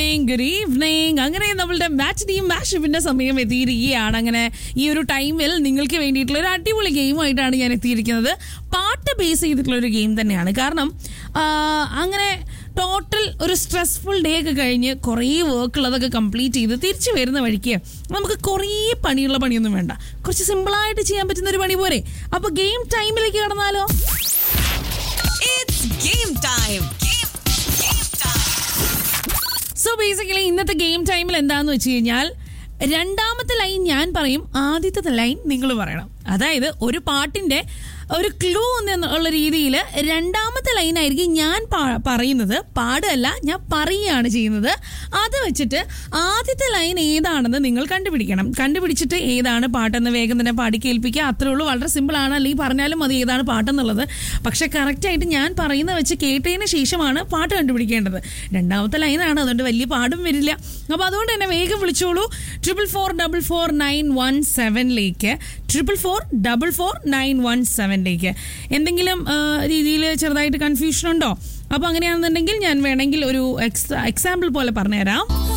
Evening good evening അങ്ങനെ നമ്മളുടെ match team മാഷപ്പിന്റെ സമയം എത്തിയിരിക്കുകയാണ് അങ്ങനെ ഈ ഒരു ടൈമിൽ നിങ്ങൾക്ക് വേണ്ടിയിട്ടുള്ള ഒരു അടിപൊളി ഗെയിമായിട്ടാണ് ഞാൻ എത്തിയിരിക്കുന്നത് പാട്ട് ബേസ് ചെയ്തിട്ടുള്ള ഒരു ഗെയിം തന്നെയാണ് കാരണം ആ, അങ്ങനെ ടോട്ടൽ ഒരു സ്ട്രെസ്ഫുൾ ഡേ ഒക്കെ കഴിഞ്ഞ് കുറേ വർക്ക് ഉള്ളതൊക്കെ കംപ്ലീറ്റ് ചെയ്ത് തിരിച്ചു വരുന്ന വഴിക്ക് നമുക്ക് കുറേ പണിയുള്ള പണിയൊന്നും വേണ്ട കുറച്ച് സിമ്പിളായിട്ട് ചെയ്യാൻ പറ്റുന്ന ഒരു പണി പോരെ അപ്പൊ ഗെയിം ടൈമിലേക്ക് കടന്നാലോ It's game time. Game, game time. So basically ഇന്നത്തെ ഗെയിം ടൈമിൽ എന്താന്ന് വെച്ച് കഴിഞ്ഞാൽ രണ്ടാമത്തെ ലൈൻ ഞാൻ പറയും ആദ്യത്തെ ലൈൻ നിങ്ങൾ പറയണം അതായത് ഒരു പാട്ടിന്റെ ഒരു ക്ലൂ എന്നുള്ള രീതിയിൽ രണ്ടാമത്തെ ലൈൻ ആയിരിക്കും ഞാൻ പാ- പറയുന്നത് പാടല്ല ഞാൻ പറയുകയാണ് ചെയ്യുന്നത് അത് വെച്ചിട്ട് ആദ്യത്തെ ലൈൻ ഏതാണെന്ന് നിങ്ങൾ കണ്ടുപിടിക്കണം കണ്ടുപിടിച്ചിട്ട് ഏതാണ് പാട്ടെന്ന് വേഗം തന്നെ പാടി കേൾപ്പിക്കുക അത്രേ ഉള്ളൂ വളരെ സിമ്പിൾ ആണ് അല്ലെങ്കിൽ പറഞ്ഞാലും മതി ഏതാണ് പാട്ടെന്നുള്ളത് പക്ഷെ കറക്റ്റായിട്ട് ഞാൻ പറയുന്ന വെച്ച് കേട്ടതിന് ശേഷമാണ് പാട്ട് കണ്ടുപിടിക്കേണ്ടത് രണ്ടാമത്തെ ലൈനാണ് അതുകൊണ്ട് വലിയ പാടും വരില്ല അപ്പോൾ അതുകൊണ്ട് തന്നെ വേഗം വിളിച്ചോളൂ triple four double four nine one സെവനിലേക്ക് triple four double four nine one സെവനിലേക്ക് എന്തെങ്കിലും രീതിയിൽ ചെറുതായിട്ട് കൺഫ്യൂഷൻ ഉണ്ടോ അപ്പോൾ അങ്ങനെയാണെന്നുണ്ടെങ്കിൽ ഞാൻ വേണമെങ്കിൽ ഒരു എക്സ് എക്സാമ്പിൾ പോലെ പറഞ്ഞുതരാം